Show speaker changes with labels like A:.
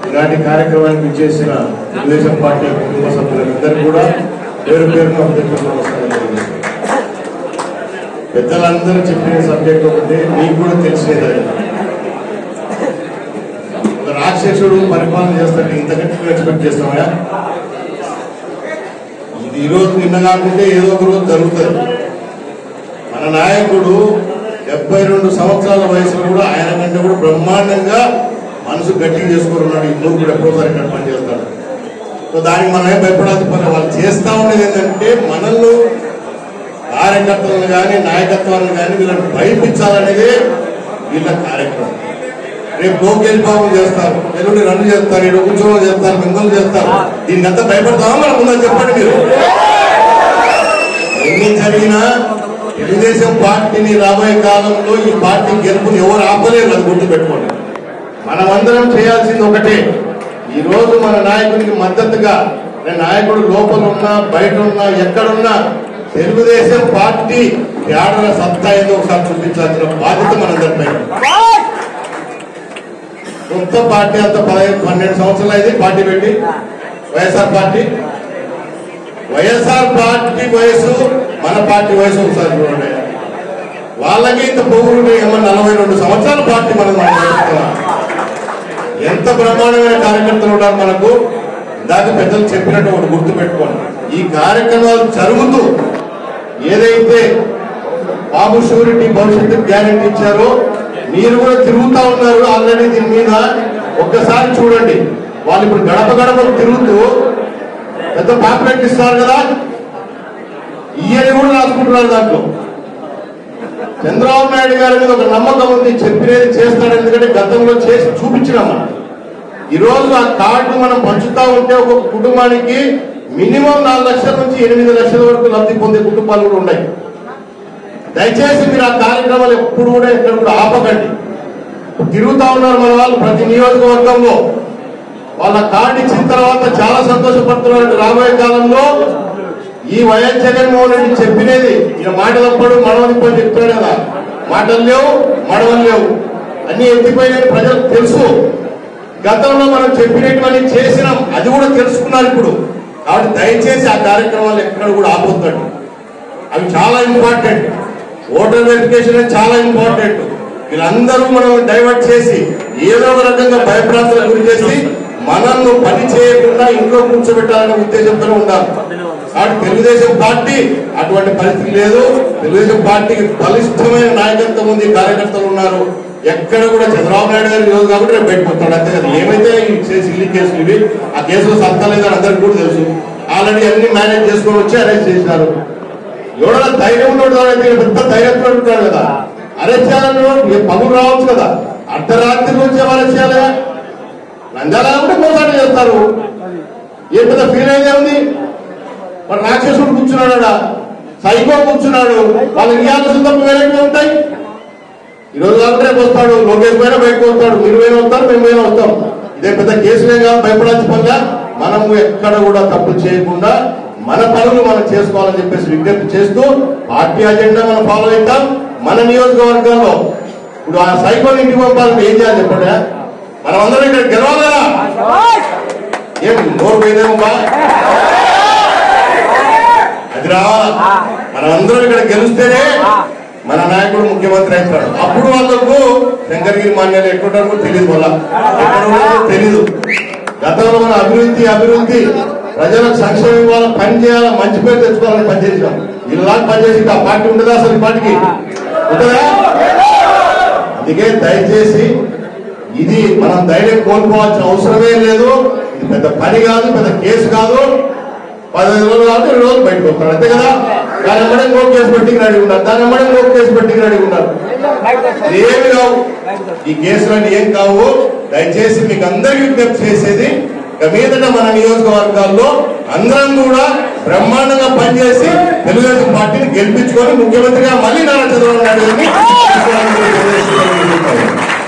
A: ఇలాంటి కార్యక్రమానికి విచ్చేసిన తెలుగుదేశం పార్టీ కుటుంబ సభ్యులందరూ కూడా పేరు పేరున హృదయపూర్వక నమస్కారం తెలియజేస్తున్నాను. పెద్దలందరూ చెప్పిన సబ్జెక్ట్ ఒకటి మీకు కూడా తెలిసేది ఒక రాక్షసుడు పరిపాలన చేస్తాడు ఇంతకంటే ఎక్స్పెక్ట్ చేస్తామా ఇది ఈ రోజు నిన్న కాకుంటే ఏదో ఒక రోజు జరుగుతుంది మన నాయకుడు డెబ్బై రెండు సంవత్సరాల వయసులో కూడా ఆయన కంటే కూడా బ్రహ్మాండంగా మనసు గట్టిగా చేసుకున్నాడు ఈ మూడు ఎప్పుడోసారి ఇక్కడ పనిచేస్తాడు సో దానికి మనం ఏం భయపడాల్సిన పని వాళ్ళు చేస్తా ఉండేది ఏంటంటే మనల్ని కార్యకర్తలను కానీ నాయకత్వాలను కానీ వీళ్ళని భయపించాలనేదే వీళ్ళ కార్యక్రమం రేపు లోకేష్ బాబు చేస్తారు ఎల్లుండి రన్ను చేస్తారు ఈడు కూర్చోవడం చేస్తారు మిమ్మల్ని చేస్తారు దీనికంతా భయపడతామా మనం ఉందని చెప్పండి మీరు ఎన్ని జరిగినా తెలుగుదేశం పార్టీని రాబోయే కాలంలో ఈ పార్టీ గెలుపుని ఎవరు ఆపలేరు అది గుర్తు పెట్టుకోండి మనమందరం చేయాల్సింది ఒకటే ఈ రోజు మన నాయకునికి మద్దతుగా మన నాయకుడు లోపల ఉన్నా బయట ఉన్నా ఎక్కడున్నా తెలుగుదేశం పార్టీ తేడల సత్తా ఏదో ఒకసారి చూపించాల్సిన బాధ్యత మనందరిపై కొత్త పార్టీ అంత పదహైదు పన్నెండు సంవత్సరాలు అయింది పార్టీ పెట్టి వైఎస్ఆర్ పార్టీ వైఎస్ఆర్ పార్టీ వయసు మన పార్టీ వయసు ఒకసారి చూడండి వాళ్ళకి ఇంత పొగుడు ఏమో నలభై రెండు సంవత్సరాల పార్టీ మనం మనం నడుపుతున్నాం. ఎంత బ్రహ్మాండమైన కార్యకర్తలు ఉన్నారు మనకు ఇందాక పెద్దలు చెప్పినట్టు ఒకటి గుర్తు పెట్టుకోండి ఈ కార్యక్రమాలు జరుగుతూ ఏదైతే బాబు షూరిటీ భవిష్యత్తు గ్యారెంటీ ఇచ్చారో మీరు కూడా తిరుగుతా ఉన్నారు ఆల్రెడీ దీని మీద ఒక్కసారి చూడండి వాళ్ళు ఇప్పుడు గడప గడపలు తిరుగుతూ పెద్ద పాంప్లెట్ ఇస్తారు కదా ఈయన కూడా రాసుకుంటున్నారు దాంట్లో చంద్రబాబు నాయుడు గారి మీద ఒక నమ్మకం ఉంది చెప్పినది చేస్తాడు ఎందుకంటే గతంలో చేసి చూపించినాం మనం ఈ రోజు ఆ కార్డు మనం పంచుతా ఉంటే ఒక కుటుంబానికి మినిమం నాలుగు లక్షల నుంచి ఎనిమిది లక్షల వరకు లబ్ధి పొందే కుటుంబాలు కూడా ఉన్నాయి దయచేసి మీరు ఆ కార్యక్రమాలు ఎప్పుడు కూడా ఎక్కడ కూడా ఆపకండి తిరుగుతా ఉన్నారు మన వాళ్ళు ప్రతి నియోజకవర్గంలో వాళ్ళ కార్డు ఇచ్చిన తర్వాత చాలా సంతోషపడుతున్నారు రాబోయే కాలంలో ఈ వైఎస్ జగన్మోహన్ రెడ్డి చెప్పినది ఇక మాట తప్పడు మడవ తిప్పని చెప్తాడు కదా మాటలు లేవు మడవలు లేవు అన్ని ఎత్తిపోయినాయి ప్రజలకు తెలుసు గతంలో మనం చెప్పినటువంటి చేసినాం అది కూడా తెలుసుకున్నారు ఇప్పుడు కాబట్టి దయచేసి ఆ కార్యక్రమాలు ఎక్కడ కూడా ఆపొద్దండి అవి చాలా ఇంపార్టెంట్ ఓటర్ వెరిఫికేషన్ అనేది చాలా ఇంపార్టెంట్ వీళ్ళందరూ మనం డైవర్ట్ చేసి ఏదో ఒక రకంగా భయప్రాంతాలకు గురి చేసి మనల్ని పని చేయకుండా ఇంట్లో కూర్చోబెట్టాలనే ఉద్దేశంతో ఉండాలి కాబట్టి తెలుగుదేశం పార్టీ అటువంటి పరిస్థితి లేదు తెలుగుదేశం పార్టీకి బలిష్టమైన నాయకత్వం ఉంది కార్యకర్తలు ఉన్నారు ఎక్కడ కూడా చంద్రబాబు నాయుడు గారు ఈరోజు కాబట్టి రేపు బయటకు వస్తాడు అంతే కదా ఏమైతే ఈ చేసి ఇల్లు కేసులు ఇవి ఆ కేసులో సత్తా లేదని అందరికీ కూడా తెలుసు ఆల్రెడీ అన్ని మేనేజ్ చేసుకొని వచ్చి అరెస్ట్ చేసినారు ఎవడన్నా ధైర్యం ఉన్నాడు పెద్ద ధైర్యంతో ఉంటాడు కదా అరెస్ట్ చేయాలని పనులు రావచ్చు కదా అర్ధరాత్రి నుంచి అరెస్ట్ చేయాలి నంద్యాల కూడా మోసాలు చేస్తారు ఏ పెద్ద ఫీల్ అయితే ఉంది మరి రాక్షసుడు కూర్చున్నాడా సైకో కూర్చున్నాడు వాళ్ళకి ఇవ్వాల్సిన తప్ప వేరే ఉంటాయి ఈ రోజు కాబట్టి రేపు వస్తాడు లోకేష్ పైన బయటకు వస్తాడు మీరు పైన వస్తారు మేము పైన వస్తాం ఇదే పెద్ద కేసులే కాదు భయపడాల్సిన పనిగా మనము ఎక్కడ కూడా తప్పు చేయకుండా మన పనులు మనం చేసుకోవాలని చెప్పేసి విజ్ఞప్తి చేస్తూ పార్టీ అజెండా మనం ఫాలో అవుతాం మన నియోజకవర్గంలో ఇప్పుడు ఆ సైకోని ఇంటికి పంపాలంటే ఏం చేయాలి చెప్పండి మనం అందరం ఇక్కడ గెలవాలి కదా ఏం నోరు పోయిందేమో బా అది రావాలా మనం అందరం ఇక్కడ గెలిస్తేనే మన నాయకుడు ముఖ్యమంత్రి అవుతాడు అప్పుడు వాళ్ళకు శంకరగిరి మాన్యాలు ఎక్కడుంటారో తెలియదు వాళ్ళ ఎక్కడ ఉన్నారో తెలీదు గతంలో మన అభివృద్ధి అభివృద్ధి ప్రజలకు సంక్షేమం ఇవ్వాలా పని చేయాలా మంచి పేరు తెచ్చుకోవాలని పనిచేసినాం ఇలా పనిచేసి ఆ పార్టీ ఉండదా అసలు ఈ పార్టీకి ఉంటుందా అందుకే దయచేసి ఇది మనం ధైర్యం కోల్పోవాల్సిన అవసరమే లేదు ఇది పెద్ద పని కాదు పెద్ద కేసు కాదు పదహైదు రోజులు కాబట్టి ఇరవై రోజులు బయటకు వస్తారు అంతే కదా దాని వెంబడే ఇంకో కేసు పెట్టి రెడీ ఉన్నారు దాని వెంబడే ఇంకో కేసు పెట్టి రెడీ ఉన్నారు ఏమి కావు ఈ కేసులన్నీ ఏం కావు దయచేసి మీకు అందరికీ విజ్ఞప్తి చేసేది ఇక మీదట మన నియోజకవర్గాల్లో అందరం కూడా బ్రహ్మాండంగా పనిచేసి తెలుగుదేశం పార్టీని గెలిపించుకొని ముఖ్యమంత్రిగా మళ్ళీ నారా చంద్రబాబు నాయుడు గారిని తీసుకోవాలని తెలియజేస్తున్నాను.